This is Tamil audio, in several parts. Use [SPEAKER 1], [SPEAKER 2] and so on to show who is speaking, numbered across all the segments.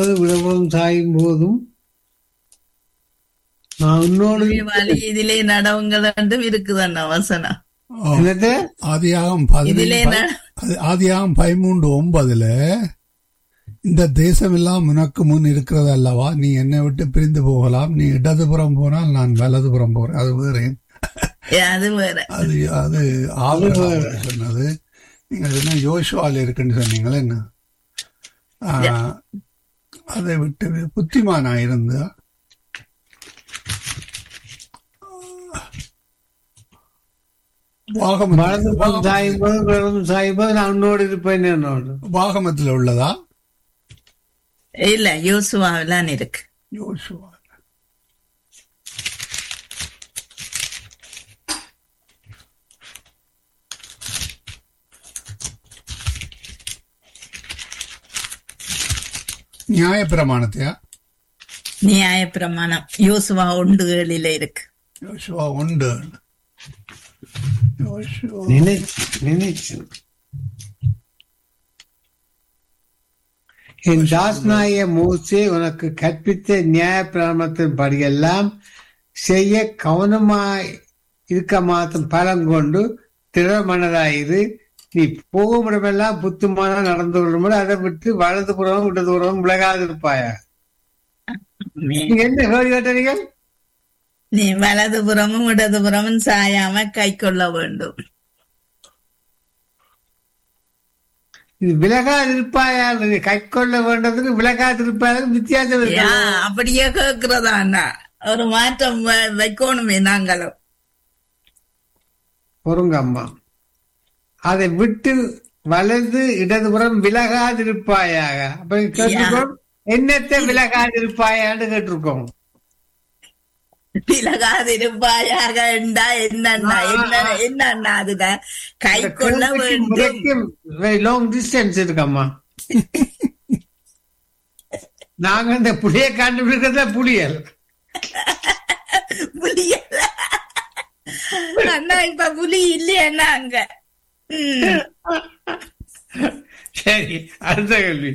[SPEAKER 1] விடவும் சாயும் போதும் நான் உன்னோடு
[SPEAKER 2] வழி இதிலே நடவுங்கள் என்றும் இருக்குதண்ணா வசனம்
[SPEAKER 3] ஓ,
[SPEAKER 1] என்னது
[SPEAKER 3] ஆதியாகம்
[SPEAKER 2] இதிலே
[SPEAKER 3] பதினேழு
[SPEAKER 2] ந-
[SPEAKER 3] அது ஆதியாகம் பதிமூன்று ஒன்பதுல இந்த தேசம் எல்லாம் உனக்கு முன் இருக்கிறது அல்லவா நீ என்னை விட்டு பிரிந்து போகலாம் நீ இடதுபுறம் போனால் நான் வலதுபுறம் போறேன் அது வேறு
[SPEAKER 2] ஏ, அது வேற
[SPEAKER 3] அது அது ஆபிரகாம் சொன்னது நீங்க அது என்ன யோசுவால இருக்குன்னு சொன்னீங்களே என்ன ஆ, அதை விட்டு புத்திமானா இருந்தா
[SPEAKER 1] வலது
[SPEAKER 3] வாகமத்தில்
[SPEAKER 1] புறம் சாயும் போது விடவும் சாயும் போது நான் உன்னோடு இருப்பேன் என்னோடு
[SPEAKER 3] வாகமத்தில் உள்ளதா
[SPEAKER 2] இல்ல யோசுவாவிலான் இருக்கு
[SPEAKER 3] யோசுவா நியாயப்பிரமாணத்தையா
[SPEAKER 2] நியாயப்பிரமாணம் யோசுவா ஒன்றுகளில இருக்கு
[SPEAKER 3] யோசுவா உண்டு யோசுவா
[SPEAKER 1] நினைச்சு நினைச்சு என் தாஸ்நாய மூசே உனக்கு கற்பித்த நியாய பிரமாணத்தின் படியெல்லாம் செய்ய கவனமாய் இருக்க மாத்தும் பலம் கொண்டு திறமனதாயிரு நீ போகும் இடமெல்லாம் புத்துமான நடந்து கொள்ளும்போது அதை விட்டு வலது புறமும் இடது புறமும் விலகாது இருப்பாயா நீங்க என்ன கேள்வி கேட்டீங்க
[SPEAKER 2] நீ வலதுபுறமும் இடதுபுறமும் சாயாம கை கொள்ள வேண்டும்
[SPEAKER 1] இது விலகாது இருப்பாயா நீ கை கொள்ள வேண்டதுக்கு விலகாது இருப்பாயாருக்கு வித்தியாசம்
[SPEAKER 2] யா,
[SPEAKER 1] இருக்கு
[SPEAKER 2] அப்படியே கேக்குறதா அண்ணா ஒரு மாற்றம் வ- வைக்கணுமே நாங்களும்
[SPEAKER 1] பொறுங்க அம்மா அதை விட்டு வலது இடதுபுறம் விலகாதிருப்பாயாக அப்ப கேட்டிருக்கோம் என்னத்தை விலகாதிருப்பாயான்னு கேட்டிருக்கோம்
[SPEAKER 2] விலகாதிருப்பாயாக என்றா என்னண்ணா என்ன என்னண்ணா அதுல கை கொள்ள வேண்டும்
[SPEAKER 1] லாங் டிஸ்டன்ஸ் இருக்கம்மா நாங்க இந்த புளிய கண்டுபிடிக்கிறத புளியல்
[SPEAKER 2] புலி அண்ணா இப்ப புலி இல்லையா அங்க ம்.
[SPEAKER 1] சரி அடுத்த கேள்வி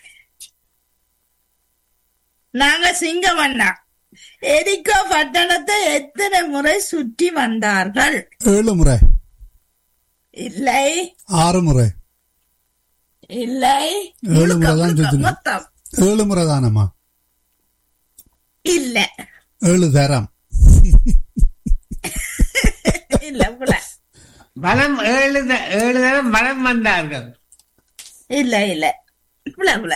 [SPEAKER 2] நாங்க சிங்கம் அண்ணா எரிக்கோ பட்டணத்தை எத்தனை முறை சுற்றி வந்தார்கள்
[SPEAKER 3] ஏழு முறை
[SPEAKER 2] இல்லை
[SPEAKER 3] ஆறு முறை
[SPEAKER 2] இல்லை
[SPEAKER 3] ஏழு முறை தான்
[SPEAKER 2] முழுக்க,
[SPEAKER 3] சுத்தினோம்.
[SPEAKER 2] மொத்தம்
[SPEAKER 3] ஏழு முறை தானம்மா
[SPEAKER 2] இல்ல
[SPEAKER 3] ஏழு தரம்
[SPEAKER 2] இல்ல புல
[SPEAKER 1] வனம் ஏழு த- ஏழு தரம் வனம் வந்தார்கள்
[SPEAKER 2] இல்ல இல்ல புல புல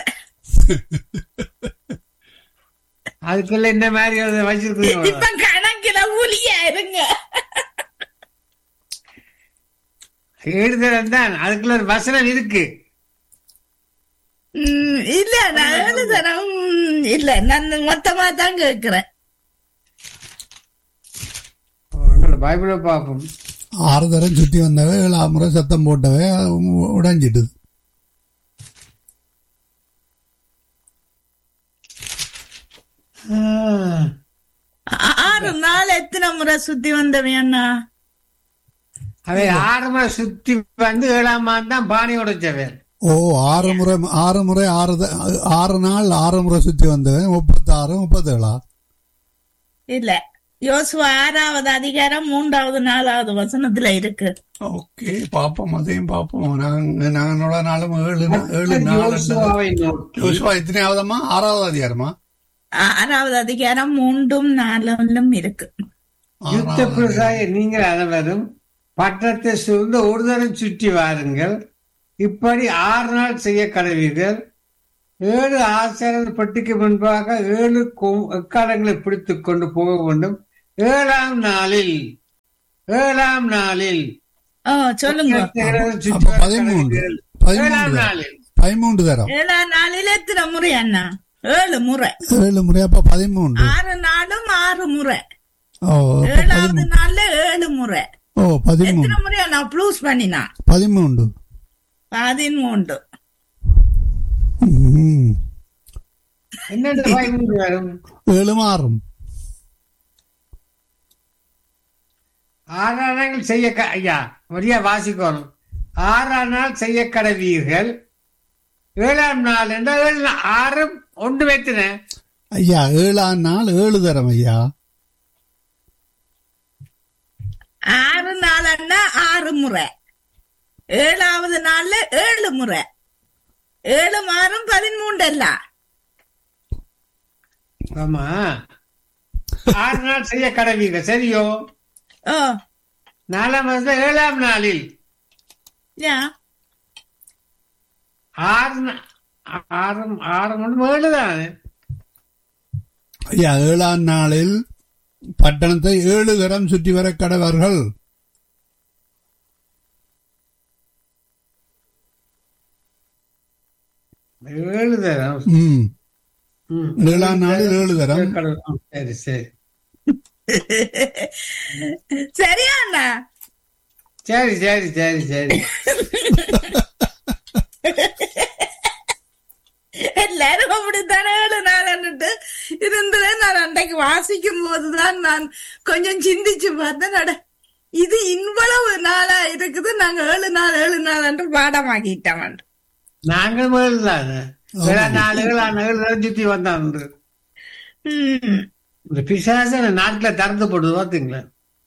[SPEAKER 1] அதுக்குள்ள என்ன மாதிரி அதை வச்சிருக்கீங்க
[SPEAKER 2] இப்ப கணக்கில புலியா இருங்க
[SPEAKER 1] ஏழு தரம் தான் அதுக்குள்ள ஒரு வசனம் இருக்கு
[SPEAKER 2] ம், இல்ல நான் ஏழு தரம் ம், இல்ல நான் மொத்தமா தான் கேக்குறேன்
[SPEAKER 1] உங்களோட பைபிளை பார்ப்போம்
[SPEAKER 3] ஆறு தரம் சுத்தி வந்தவே ஏழாம் முறை சத்தம் போட்டவே உடைஞ்சிட்டுது
[SPEAKER 1] ஆஹ்.
[SPEAKER 2] ஆ- ஆறு நாள் எத்தனை முறை சுத்தி வந்தவன் அண்ணா
[SPEAKER 1] அதை ஆறு முறை சுத்தி வந்து ஏழாம் மாதம் தான் பானை உடைச்சவன்
[SPEAKER 3] ஓ ஆறு முறை ஆறு முறை ஆறு த- ஆறு நாள் ஆறு முறை சுத்தி வந்தவன் முப்பத்தாறு முப்பத்தேழா
[SPEAKER 2] இல்ல யோசுவா ஆறாவது அதிகாரம் மூன்றாவது நாலாவது வசனத்துல இருக்கு
[SPEAKER 3] ஓகே பாப்போம் அதையும் பாப்போம் நாங்க நாங்களோட நாளும் ஏழு நா- ஏழு நாள்
[SPEAKER 1] யோசுவாவை நோக்கி
[SPEAKER 3] யோசுவா எத்தனையாவதம்மா ஆறாவது அதிகாரமா
[SPEAKER 2] ஆறாவது அதிகாரம் மூன்றும் நாலும் இருக்கு
[SPEAKER 1] யுத்த
[SPEAKER 3] ஆறாவது
[SPEAKER 1] பிரசாய நீங்கள் அனைவரும் பட்டணத்தை சூழ்ந்து ஒரு தரம் சுற்றி வாருங்கள் இப்படி ஆறு நாள் செய்ய கடவீர்கள் ஏழு ஆசிரியர் பெட்டிக்கு முன்பாக ஏழு கொ- எக்காலங்களை பிடித்துக் கொண்டு போக வேண்டும் ஏழாம் நாளில் ஏழாம் நாளில்
[SPEAKER 2] ஓ சொல்லுங்க
[SPEAKER 1] சுற்றி
[SPEAKER 3] அப்ப
[SPEAKER 1] வர
[SPEAKER 3] பதிமூன்று
[SPEAKER 1] கடவீர்கள்.
[SPEAKER 3] பதிமூன்று
[SPEAKER 1] ஏழாம்
[SPEAKER 3] தரம்
[SPEAKER 1] நாளில்
[SPEAKER 3] பதிமூன்று தரம்
[SPEAKER 2] ஏழாம் நாளில் எத்தனை முறை அண்ணா ஏழு முறை
[SPEAKER 3] ஏழு முறை அப்ப பதிமூன்று
[SPEAKER 2] ஆறு நாளும் ஆறு முறை
[SPEAKER 3] ஓ அப்ப
[SPEAKER 2] ஏழாவது
[SPEAKER 3] பதிமூன்று
[SPEAKER 2] நாள்ல ஏழு முறை
[SPEAKER 3] ஓ பதிமூன்று
[SPEAKER 2] எத்தனை முறை நான் ப்ளூஸ் பண்ணினா
[SPEAKER 3] பதிமூன்று
[SPEAKER 2] பதிமூன்று
[SPEAKER 3] ம்.
[SPEAKER 1] என்னென்ன பதிமூன்று வரும்
[SPEAKER 3] ஏழு மாறும்
[SPEAKER 1] ஆறாம் நாள் செய்ய க- ஐயா வரியா வாசிக்கணும் ஆறாம் நாள் செய்ய கடவீர்கள் ஏழாம் நாள் என்றால் ஏழு நா- ஆறும் ஒன்று வைத்தினேன்
[SPEAKER 3] ஐயா ஏழாம் நாள் ஏழு தரம் ஐயா
[SPEAKER 2] ஆறு நாளன்னா ஆறு முறை ஏழாவது நாள்ல ஏழு முறை ஏழு மாறும் பதிமூன்று அல்ல
[SPEAKER 1] ஆமா ஆறு நாள் செய்ய கடவீங்க சரியோ
[SPEAKER 2] ஓ
[SPEAKER 1] நாலாம் மாசம் ஏழாம் நாளில்
[SPEAKER 2] யா
[SPEAKER 1] ஆறு நா- ஆறு ஆறு மணி ஏழு தானே
[SPEAKER 3] ஐயா ஏழாம் நாளில் பட்டணத்தை ஏழு தரம் சுற்றி வர கடவர்கள்
[SPEAKER 1] ஏழு தரம்
[SPEAKER 3] ம்
[SPEAKER 1] ம்.
[SPEAKER 3] ஏழாம் நாளில் ஏழு தரம்
[SPEAKER 1] கடவுள். சரி சரி
[SPEAKER 2] சரியா அண்ணா
[SPEAKER 1] சரி சரி சரி சரி
[SPEAKER 2] எல்லாரும் அப்படித்தானே ஏழு நாள்னுட்டு இருந்தது நான் அன்றைக்கு வாசிக்கும் போதுதான் நான் கொஞ்சம் சிந்திச்சு பார்த்தேன் அட, இது இவ்வளவு நாளா இருக்குது நாங்க ஏழு நாள் ஏழு நாள் என்று பாடமாக்கிட்டோம்
[SPEAKER 1] நாங்கள் ஏழு தானே ஏழாம் நாள் ஏழாம் ஏழு தரம் சுத்தி வந்தான்
[SPEAKER 2] உம்
[SPEAKER 1] இந்த பிசாச நாட்டுல திறந்து போடுது பாத்தீங்களா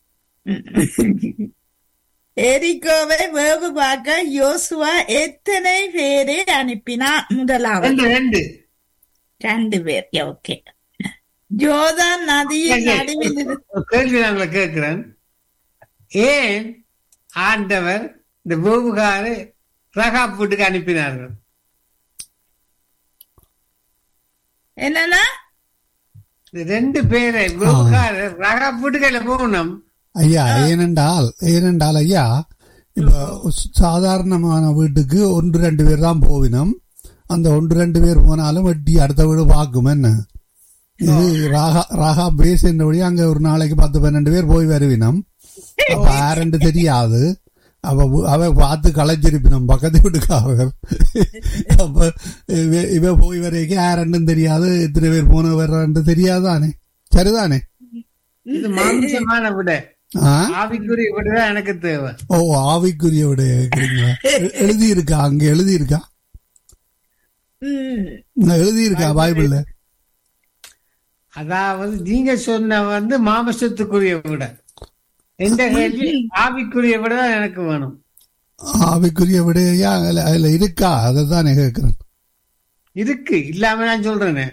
[SPEAKER 2] எரிகோவை வேவு பார்க்க யோசுவா எத்தனை பேரை அனுப்பினா முதலாவது
[SPEAKER 1] ரெண்டு ரெண்டு
[SPEAKER 2] ரெண்டு பேர் ஓகே ஜோதான் நதியின் நடுவில் இரு-
[SPEAKER 1] ஒரு கேள்வி நாங்கள கேட்கிறேன் ஏன் ஆண்டவர் இந்த பூபுகாரு ரகாப் வீட்டுக்கு அனுப்பினார்கள்
[SPEAKER 2] என்னன்னா
[SPEAKER 1] இந்த ரெண்டு பேரை பூபுகாரு ரகாப் வீட்டுக்கு போகணும்
[SPEAKER 3] ஐயா ஏனென்றால் ஏனென்றால் ஐயா இப்ப சாதாரணமான வீட்டுக்கு ஒன்று ரெண்டு பேர் தான் போவினோம் அந்த ஒன்று ரெண்டு பேர் போனாலும் வெட்டி அடுத்த வீடு பார்க்கும் என்ன இது ராகா ராகா பேஸ் என்றபடி அங்க ஒரு நாளைக்கு பத்து பன்னெண்டு பேர் போய் வருவினோம் அப்ப யாருன்னு தெரியாது அவ வு- அவ பார்த்து களைச்சிருப்பினோம் பக்கத்து வீட்டுக்காரர் அப்ப இவ- இவ போய் வரைக்கும் யாருன்னு தெரியாது எத்தனை பேர் போன வர்றன்னு தெரியாதானே சரிதானே
[SPEAKER 1] இது மாம்சமான விட
[SPEAKER 3] ஆ
[SPEAKER 1] ஆவிக்குரிய விடதான் எனக்கு தேவை
[SPEAKER 3] ஓ ஆவிக்குரிய விட கேக்குறீங்களா எ- எழுதி இருக்கா அங்க எழுதி இருக்கா
[SPEAKER 2] உம்
[SPEAKER 3] எழுதி இருக்கா பைபிள்ல
[SPEAKER 1] அதாவது நீங்க சொன்ன வந்து மாமசத்துக்குரிய விட எந்த கேள்வி ஆவிக்குரிய விட தான் எனக்கு வேணும்
[SPEAKER 3] ஆவிக்குரிய விடையா அதுல அதுல இருக்கா அதை தான் கேட்கிறேன்
[SPEAKER 1] இருக்கு இல்லாம நான் சொல்றேனே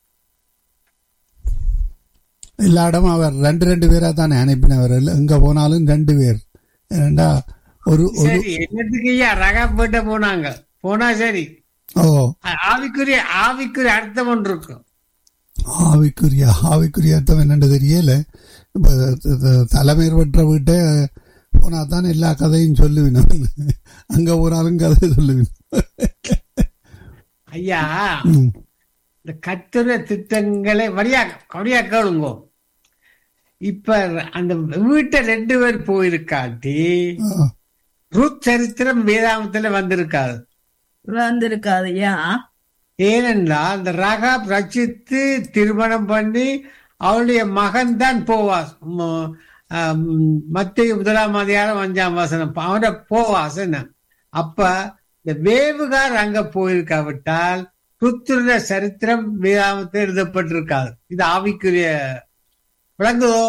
[SPEAKER 3] எல்லா இடமும் அவர் ரெண்டு ரெண்டு பேரா தானே அனுப்பினவர் இல்ல, எங்க போனாலும் ரெண்டு பேர் ஏண்டா ஒரு ஒரு
[SPEAKER 1] சரி என்னத்துக்கு ஐயா ரகா போட்ட போனாங்க போனா சரி
[SPEAKER 3] ஓ
[SPEAKER 1] ஆ- ஆவிக்குரிய ஆவிக்குரிய அர்த்தம் ஒன்று இருக்கும்
[SPEAKER 3] ஆவிக்குரிய ஆவிக்குரிய அர்த்தம் என்னன்னு தெரியல இப்ப த- த- தலைமையர் பெற்ற வீட்டை போனா தான் எல்லா கதையும் சொல்லுவினோம் அங்க போனாலும் கதை சொல்லுவினோம்
[SPEAKER 1] ஐயா
[SPEAKER 3] ம்.
[SPEAKER 1] இந்த கத்துற திட்டங்களை வழியா வழியா கேளுங்க இப்ப அந்த வீட்டை ரெண்டு பேர் போயிருக்காட்டி
[SPEAKER 3] ஆ.
[SPEAKER 1] ருத் சரித்திரம் வேதாமத்துல வந்திருக்காது
[SPEAKER 2] வந்திருக்காது யா
[SPEAKER 1] ஏனென்றால் அந்த ரகாப் ரச்சித்து திருமணம் பண்ணி அவளுடைய மகன் தான் போவாஸ் மத்திய முதலாம் அதிகாரம் அஞ்சாம் வசனம் அவன போவாஸ் என்ன அப்ப இந்த வேவுகார் அங்க போயிருக்காவிட்டால் ருத்துர சரித்திரம் வேதாமத்தில் எழுதப்பட்டிருக்காது இது ஆவிக்குரிய விளங்குதோ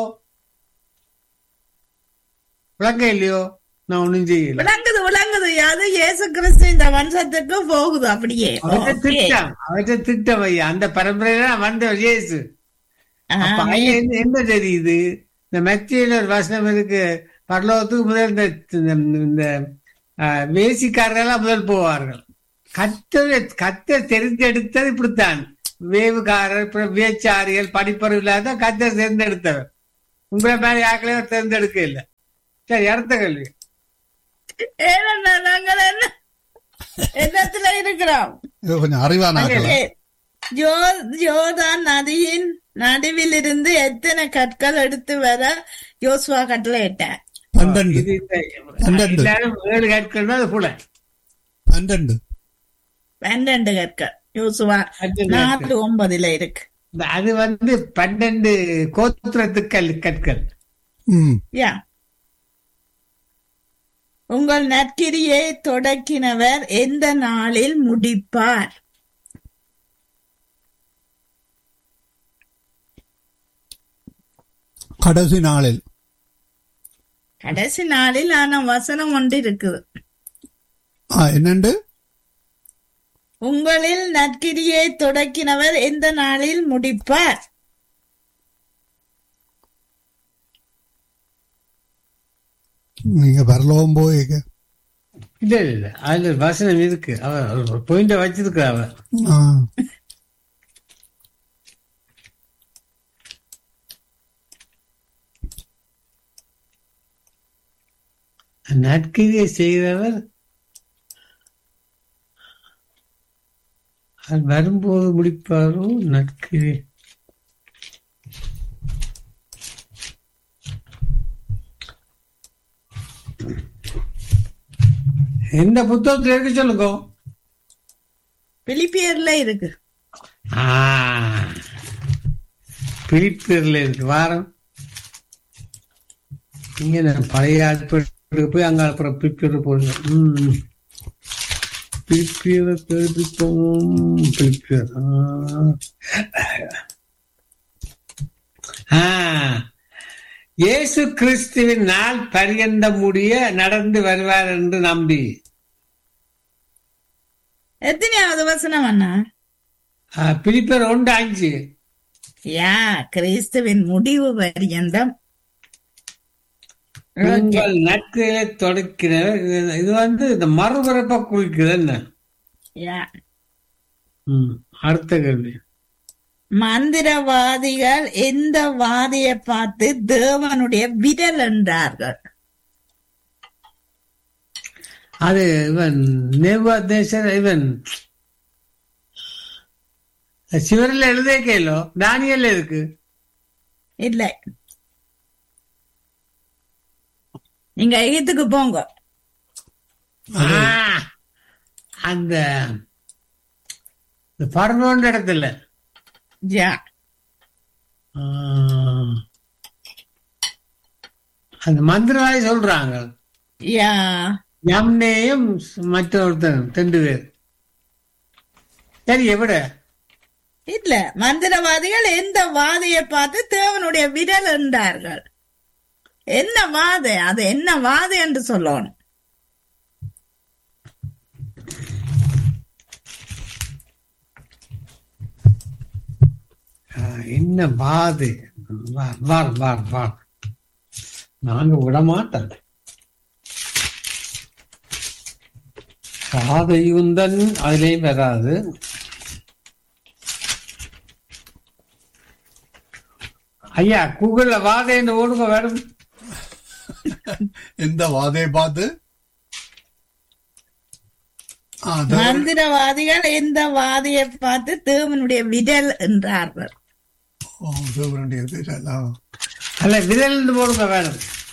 [SPEAKER 1] விளங்க இல்லையோ நான் ஒண்ணும் செய்யல
[SPEAKER 2] விளங்குது விளங்குது அது இயேசு கிறிஸ்து இந்த வம்சத்துக்கு போகுது அப்படியே
[SPEAKER 1] அவற்றை
[SPEAKER 2] ஓகே.
[SPEAKER 1] திட்டம் அவற்றை திட்டம் ஐயா அந்த பரம்பரையில வந்த இயேசு அப்ப
[SPEAKER 2] ஆ,
[SPEAKER 1] அதுல என்ன- என்ன தெரியுது இந்த மத்தியில ஒரு வசனம் இருக்கு பரலோகத்துக்கு முதல் இந்த இந்த- இந்த ஆஹ், வேசிக்காரர்கள் முதல் போவார்கள் கத்த கத்த தெரிந்தெடுத்தது இப்படித்தான் வேவுகாரர் அப்புறம் வேச்சாரிகள் படிப்பறிவு இல்லாத கத்த தேர்ந்தெடுத்தவர் உங்களை மேல யாருக்களையும் அவர் தேர்ந்தெடுக்க இல்லை சரி அடுத்த கேள்வி
[SPEAKER 2] ஏனண்ணா நாங்கள் என்ன என்னத்துல இருக்கிறோம்
[SPEAKER 3] இது கொஞ்சம் அறிவானாக்கள்
[SPEAKER 2] ஏ, ஜோ- ஜோர்தான் நதியின் நடுவில் இருந்து எத்தனை கற்கள் எடுத்து வர யோசுவா கட்டளையிட்டார்
[SPEAKER 3] பன்னெண்டு
[SPEAKER 1] இது இந்த
[SPEAKER 3] பன்னெண்டு.
[SPEAKER 1] எல்லாரும் ஏழு கற்கள் அது போல
[SPEAKER 3] பன்னெண்டு
[SPEAKER 2] பன்னெண்டு கற்கள் யோசுவா
[SPEAKER 1] பன்னெண்டு
[SPEAKER 2] நாலு ஒன்பதுல இருக்கு
[SPEAKER 1] இந்த அது வந்து பன்னெண்டு கோத்திரத்துக்கள் கற்கள்
[SPEAKER 3] ம்
[SPEAKER 2] யா உங்கள் நற்கிரியை தொடக்கினவர் எந்த நாளில் முடிப்பார்
[SPEAKER 3] கடைசி நாளில்
[SPEAKER 2] கடைசி நாளில் ஆனா வசனம் ஒன்று இருக்குது
[SPEAKER 3] ஆ, என்னண்டு
[SPEAKER 2] உங்களில் நற்கிரியை தொடக்கினவர் எந்த நாளில் முடிப்பார்
[SPEAKER 3] நீங்க பரலோகம் போய்
[SPEAKER 1] இல்ல இல்ல இல்ல அதுல வசனம் இருக்கு அவ பாயிண்ட வச்சிருக்க அவ
[SPEAKER 3] ஆ,
[SPEAKER 1] நற்கிரியை செய்கிறவர் அவர் வரும்போது முடிப்பாரோ நற்கிரி எந்த புத்தகத்துல இருக்கு சொல்லுங்க
[SPEAKER 2] பிலிப்பியர்ல இருக்கு
[SPEAKER 1] ஆ, பிலிப்பியர்ல இருக்கு வாரம் இங்க நான் பழைய ஆட்களுக்கு போய் அங்க அப்புறம் பிலிப்பியர் போடுங்க ம் பிலிப்பியரை தெரிவிப்போம் பிலிப்பியர் ஆ. இயேசு கிறிஸ்துவின் நாள் பரியந்த முடிய நடந்து வருவார் என்று நம்பி
[SPEAKER 2] எத்தனையாவது வசனம் அண்ணா
[SPEAKER 1] ஆ, பிலிப்பியர் ஒன்று அஞ்சு
[SPEAKER 2] யா கிறிஸ்துவின் முடிவு பரியந்தம் Okay.
[SPEAKER 1] உங்கள் நட்களை தொடக்கினவர் இது- இது வந்து இந்த மறுபிறப்ப குறிக்குது என்ன
[SPEAKER 2] யா
[SPEAKER 1] ம், அடுத்த கேள்வி
[SPEAKER 2] மந்திரவாதிகள் எந்த வாதியை பார்த்து தேவனுடைய விரல் என்றார்கள்
[SPEAKER 1] அது இவன் நேபுகாத்நேசர் இவன் சிவரில் எழுதே கேளோ தானியல் இருக்கு
[SPEAKER 2] இல்லை நீங்க எகிப்துக்கு போங்க
[SPEAKER 1] ஆ, அந்த பரனோன்ற இடத்துல
[SPEAKER 2] யா
[SPEAKER 1] ஆ, அந்த மந்திரவாதி சொல்றாங்க
[SPEAKER 2] யா
[SPEAKER 1] யம்னேயும் மற்றொருத்தன் ரெண்டு பேர் சரி எവിടെ
[SPEAKER 2] இல்ல மந்திரவாதிகள் எந்த வாதியை பார்த்து தேவனுடைய விரல் என்றார்கள் என்ன வாதை அது என்ன வாதை என்று சொல்லணும்
[SPEAKER 1] ஆ, என்ன பாது வார் வார் வார் வார் நாங்க விட மாட்டோம் சாதையுந்தன் அதுலயும் வராது ஐயா கூகுள்ல வாதைன்னு ஓடுங்க வரும்
[SPEAKER 3] எந்த வாதையை பார்த்து ஆ, தேவ-
[SPEAKER 2] மந்திரவாதிகள் எந்த வாதியை பார்த்து தேவனுடைய விரல் என்றார்கள்
[SPEAKER 3] ஓ, தேவனுடைய விரல், ஆ.
[SPEAKER 1] அல்ல விரல் போடுங்க வேணும்